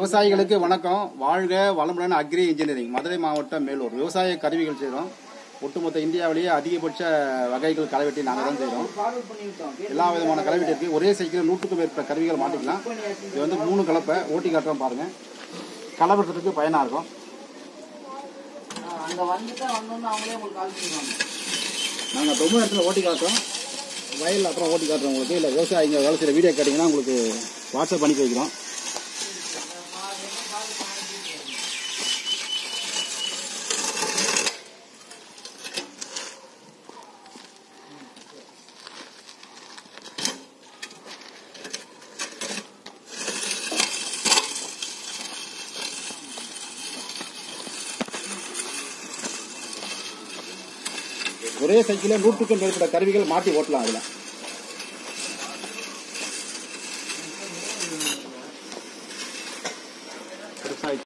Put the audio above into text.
விவசாயிகளுக்கு வணக்கம் வாழ்க வளமுடன் அக்ரி இன்ஜினியரிங் மதுரை மாவட்டம் மேலூர் விவசாய கருவிகள் செய்கிறோம் ஒட்டுமொத்த இந்தியாவிலேயே அதிகபட்ச வகைகள் களைவெட்டி நாங்கள் தான் செய்கிறோம் எல்லா விதமான களைவெட்டி இருக்குது ஒரே சைக்கிள் நூற்றுக்கும் மேற்பட்ட கருவிகள் மாட்டிக்கலாம் இது வந்து மூணு கலப்பை ஓட்டி காட்டுறோம் பாருங்கள் களவெட்டுறதுக்கு பயனாக இருக்கும் அங்க வந்துட்டு வந்தோன்னு அவங்களே உங்களுக்கு கால் பண்ணுவாங்க நாங்கள் ரொம்ப இடத்துல ஓட்டி காட்டுறோம் வயலில் அப்புறம் ஓட்டி காட்டுறோம் உங்களுக்கு இல்லை விவசாயிங்க வேலை செய்கிற வீடியோ கேட்டிங்கன்னா உங்களுக்கு வாட்ஸ்அப் பண்ணி வைக்கிறோம் ஒரே சைக்கிளில் நூற்றுக்கும் மேற்பட்ட கருவிகள் மாட்டி ஓட்டலாம் அதில்